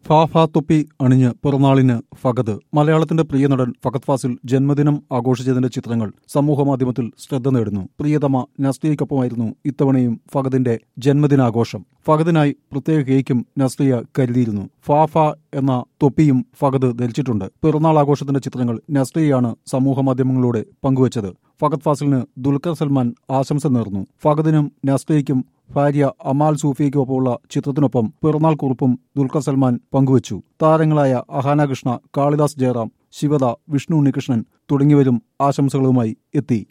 ഫാഫ തൊപ്പി അണിഞ്ഞ് പിറന്നാളിന് ഫഗത് മലയാളത്തിന്റെ പ്രിയ നടൻ ഫഗത് ഫാസിൽ ജന്മദിനം ആഘോഷിച്ചതിന്റെ ചിത്രങ്ങൾ സമൂഹമാധ്യമത്തിൽ ശ്രദ്ധ നേടുന്നു പ്രിയതമ നസ്ലിയയ്ക്കൊപ്പമായിരുന്നു ഇത്തവണയും ഫഗതിന്റെ ജന്മദിനാഘോഷം ഫഗതിനായി പ്രത്യേക കേക്കും നസ്ലിയ കരുതിയിരുന്നു ഫാഫ എന്ന തൊപ്പിയും ഫഗത് ധരിച്ചിട്ടുണ്ട് പിറന്നാൾ ആഘോഷത്തിന്റെ ചിത്രങ്ങൾ നസ്ലിയാണ് സമൂഹമാധ്യമങ്ങളിലൂടെ പങ്കുവച്ചത് ഫഗത് ഫാസിലിന് ദുൽഖർ സൽമാൻ ആശംസ നേർന്നു ഫഗതിനും നസ്ലിയയ്ക്കും ഭാര്യ അമാൽ സൂഫിയയ്ക്കൊപ്പമുള്ള ചിത്രത്തിനൊപ്പം പിറന്നാൾ കുറിപ്പും ദുൽഖർ സൽമാൻ പങ്കുവച്ചു താരങ്ങളായ അഹാന കൃഷ്ണ കാളിദാസ് ജയറാം ശിവദ വിഷ്ണു ഉണ്ണികൃഷ്ണൻ തുടങ്ങിയവരും ആശംസകളുമായി എത്തി